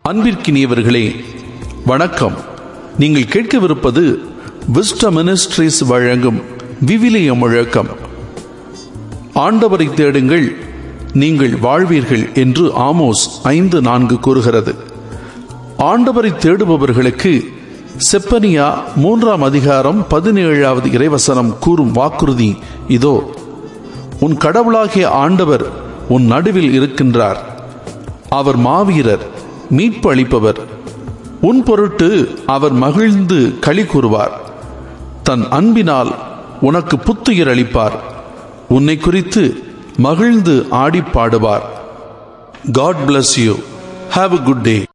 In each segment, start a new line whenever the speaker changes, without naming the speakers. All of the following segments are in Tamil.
அன்பிற்கினியவர்களே வணக்கம் நீங்கள் கேட்கவிருப்பது விஸ்ட மினிஸ்ட்ரிஸ் வழங்கும் விவிலிய முழக்கம் ஆண்டவரை தேடுங்கள் நீங்கள் வாழ்வீர்கள் என்று ஆமோஸ் ஐந்து நான்கு கூறுகிறது ஆண்டவரை தேடுபவர்களுக்கு செப்பனியா மூன்றாம் அதிகாரம் பதினேழாவது இறைவசனம் கூறும் வாக்குறுதி இதோ உன் கடவுளாகிய ஆண்டவர் உன் நடுவில் இருக்கின்றார் அவர் மாவீரர் மீட்பு அளிப்பவர் உன் பொருட்டு அவர் மகிழ்ந்து களி கூறுவார் தன் அன்பினால் உனக்கு புத்துயிர் அளிப்பார் உன்னை குறித்து மகிழ்ந்து ஆடி பாடுவார் God bless you have a good day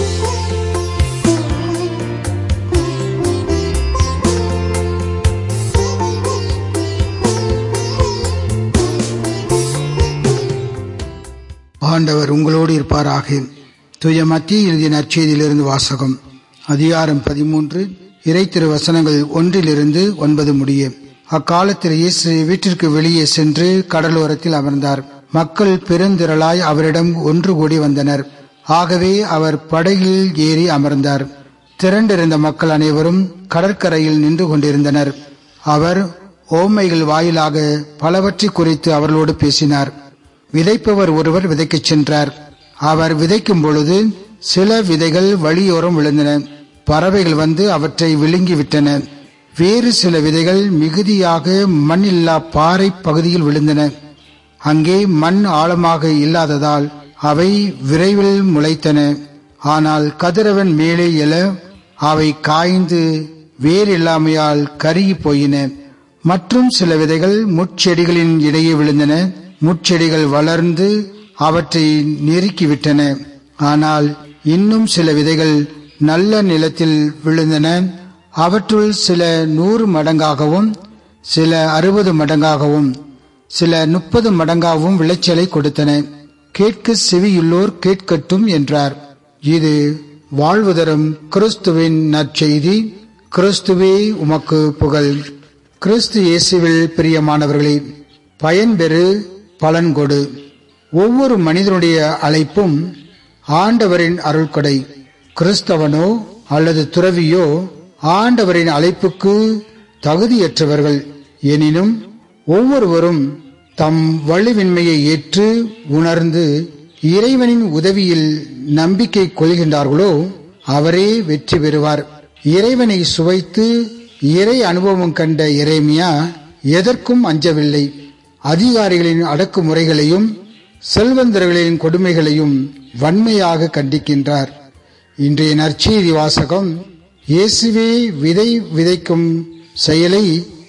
ஆண்டவர் உங்களோடு இருப்பாராக தூய மத்திய எழுதிய நற்செய்தியிலிருந்து வாசகம் அதிகாரம் பதிமூன்று இறை திரு வசனங்கள் ஒன்றிலிருந்து ஒன்பது முடிய அக்காலத்தில் இயேசு வீட்டிற்கு வெளியே சென்று கடலோரத்தில் அமர்ந்தார் மக்கள் பெருந்திரளாய் அவரிடம் ஒன்று கூடி வந்தனர் ஆகவே அவர் படகில் ஏறி அமர்ந்தார் திரண்டிருந்த மக்கள் அனைவரும் கடற்கரையில் நின்று கொண்டிருந்தனர் அவர் ஓமைகள் வாயிலாக பலவற்றை குறித்து அவர்களோடு பேசினார் விதைப்பவர் ஒருவர் விதைக்கச் சென்றார் அவர் விதைக்கும் பொழுது சில விதைகள் வழியோரம் விழுந்தன பறவைகள் வந்து அவற்றை விழுங்கி விட்டன வேறு சில விதைகள் மிகுதியாக மண் இல்லா பாறை பகுதியில் விழுந்தன அங்கே மண் ஆழமாக இல்லாததால் அவை விரைவில் முளைத்தன ஆனால் கதிரவன் மேலே எழ அவை காய்ந்து வேர் இல்லாமையால் கருகி போயின மற்றும் சில விதைகள் முட்செடிகளின் இடையே விழுந்தன முட்செடிகள் வளர்ந்து அவற்றை நெருக்கிவிட்டன ஆனால் இன்னும் சில விதைகள் நல்ல நிலத்தில் விழுந்தன அவற்றுள் சில நூறு மடங்காகவும் சில அறுபது மடங்காகவும் சில முப்பது மடங்காகவும் விளைச்சலை கொடுத்தன கேட்க செவியுள்ளோர் கேட்கட்டும் என்றார் இது வாழ்வுதரும் கிறிஸ்துவின் நற்செய்தி கிறிஸ்துவே உமக்கு புகழ் கிறிஸ்து இயேசுவில் பிரியமானவர்களே பயன்பெறு பலன் கொடு ஒவ்வொரு மனிதனுடைய அழைப்பும் ஆண்டவரின் அருள்கொடை கிறிஸ்தவனோ அல்லது துறவியோ ஆண்டவரின் அழைப்புக்கு தகுதியற்றவர்கள் எனினும் ஒவ்வொருவரும் தம் வலுவின்மையை ஏற்று உணர்ந்து இறைவனின் உதவியில் நம்பிக்கை கொள்கின்றார்களோ அவரே வெற்றி பெறுவார் இறைவனை சுவைத்து இறை அனுபவம் கண்ட இறைமையா எதற்கும் அஞ்சவில்லை அதிகாரிகளின் அடக்குமுறைகளையும் செல்வந்தர்களின் கொடுமைகளையும் வன்மையாக கண்டிக்கின்றார் இன்றைய நற்செய்தி வாசகம் இயேசுவே விதை விதைக்கும் செயலை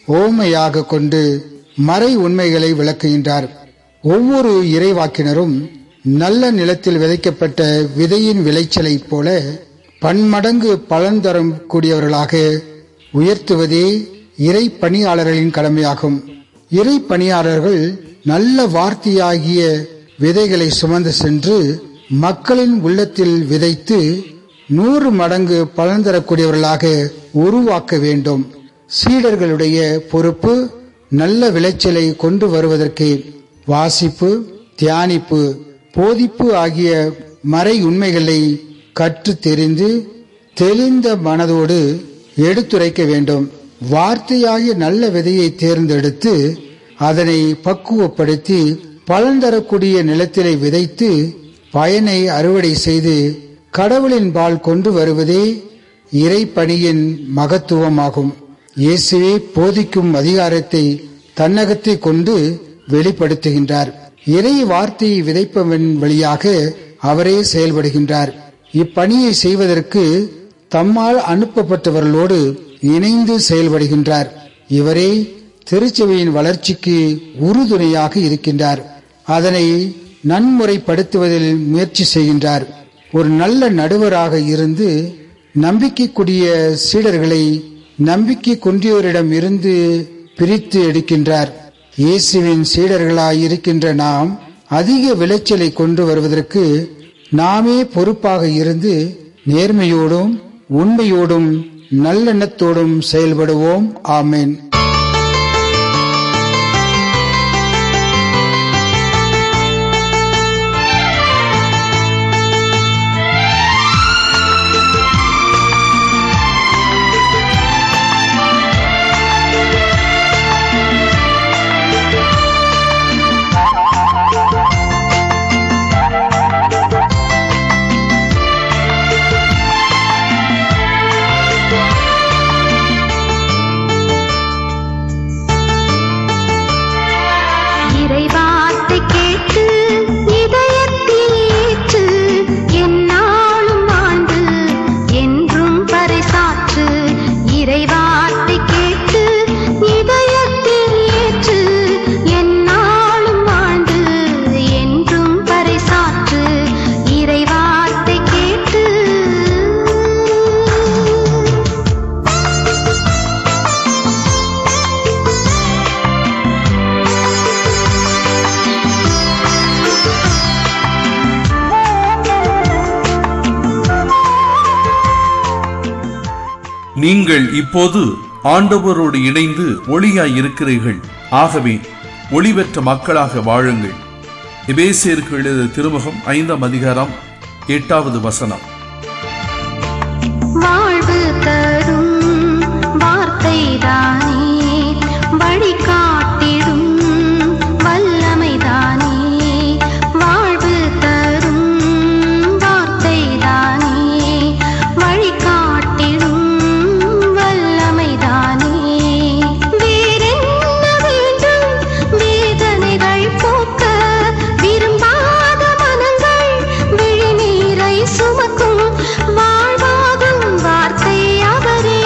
ஓமையாக கொண்டு மறை உண்மைகளை விளக்குகின்றார் ஒவ்வொரு இறைவாக்கினரும் நல்ல நிலத்தில் விதைக்கப்பட்ட விதையின் விளைச்சலைப் போல பன்மடங்கு பலன் தரும் கூடியவர்களாக உயர்த்துவதே இறை பணியாளர்களின் கடமையாகும் இறை பணியாளர்கள் நல்ல வார்த்தையாகிய விதைகளை சுமந்து சென்று மக்களின் உள்ளத்தில் விதைத்து நூறு மடங்கு பலன் தரக்கூடியவர்களாக உருவாக்க வேண்டும் சீடர்களுடைய பொறுப்பு நல்ல விளைச்சலை கொண்டு வருவதற்கு வாசிப்பு தியானிப்பு போதிப்பு ஆகிய மறை உண்மைகளை கற்று தெரிந்து தெளிந்த மனதோடு எடுத்துரைக்க வேண்டும் வார்த்தையாகிய நல்ல விதையை தேர்ந்தெடுத்து அதனை பக்குவப்படுத்தி பலன் தரக்கூடிய நிலத்திலே விதைத்து பயனை அறுவடை செய்து கடவுளின் பால் கொண்டு வருவதே இறைப்பணியின் மகத்துவமாகும் இயேசுவே போதிக்கும் அதிகாரத்தை தன்னகத்தை கொண்டு வெளிப்படுத்துகின்றார் இறை வார்த்தையை விதைப்பவன் வழியாக அவரே செயல்படுகின்றார் இப்பணியை செய்வதற்கு தம்மால் அனுப்பப்பட்டவர்களோடு இணைந்து செயல்படுகின்றார் இவரே திருச்சபையின் வளர்ச்சிக்கு உறுதுணையாக இருக்கின்றார் அதனை நன்முறைப்படுத்துவதில் முயற்சி செய்கின்றார் ஒரு நல்ல நடுவராக இருந்து நம்பிக்கைக்குரிய சீடர்களை நம்பிக்கை குன்றியோரிடம் இருந்து பிரித்து எடுக்கின்றார் இயேசுவின் சீடர்களாய் இருக்கின்ற நாம் அதிக விளைச்சலை கொண்டு வருவதற்கு நாமே பொறுப்பாக இருந்து நேர்மையோடும் உண்மையோடும் நல்லெண்ணத்தோடும் செயல்படுவோம் ஆமேன்
இறைவார்த்தை கேட்டு இதயத்தில் ஏற்று எந்நாளும் வாழ்ந்து என்றும் பறைசாற்று இறைவார்த்தை கேட்டு
நீங்கள் இப்போது ஆண்டவரோடு இணைந்து ஒளியாய் இருக்கிறீர்கள் ஆகவே ஒளி பெற்ற மக்களாக வாழுங்கள் எபேசியருக்கு எழுத திருமுகம் ஐந்தாம் அதிகாரம் எட்டாவது வசனம்
வாழ்வு தரும் வார்த்தைதானே வழிகாட்டிடும் வல்லமைதானே வாழ்வு தரும் வார்த்தைதானே வழிகாட்டிடும் வல்லமைதானே வேறென்ன வேண்டும் வேதனைகள் போக்க விரும்பாத மனங்கள் விழிநீரை சுமக்கும் வாழ்வாகும் வார்த்தை அவரே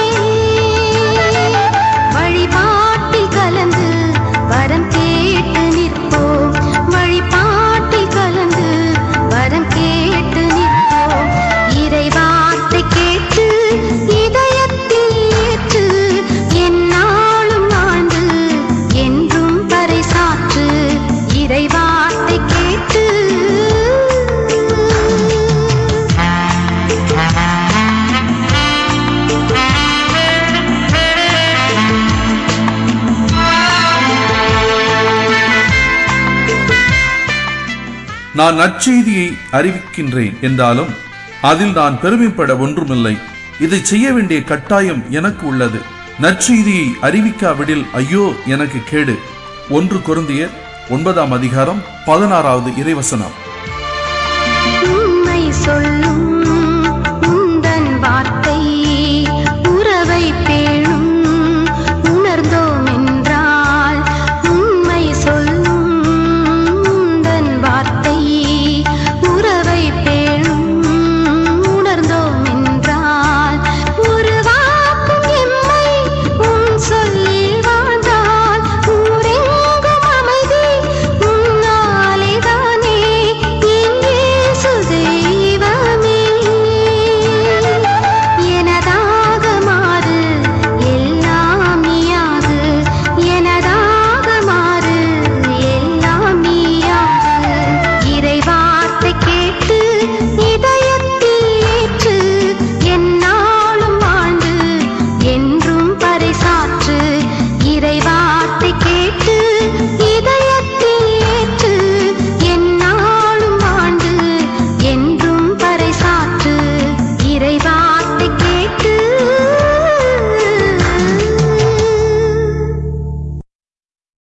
வழிபாட்டில் கலந்து வரம் கேட்டு நிற்போம் வழிபாட்டில் கலந்து வரம் கேட்டு நிற்போம் இறை வார்த்தை கேட்டு இதயத்தில் ஏற்று எந்நாளும் வாழ்ந்து என்றும் பறைசாற்று இறை வார்த்தை கேட்டு
நான் நற்செய்தியை அறிவிக்கின்றேன் என்றாலும் அதில் நான் பெருமைப்பட ஒன்றுமில்லை இதை செய்ய வேண்டிய கட்டாயம் எனக்கு உள்ளது நற்செய்தியை அறிவிக்காவிடில் ஐயோ எனக்கு கேடு ஒன்று குருந்தியர் ஒன்பதாம் அதிகாரம் பதினாறாவது இறைவசனம்
உண்மை சொல்லும்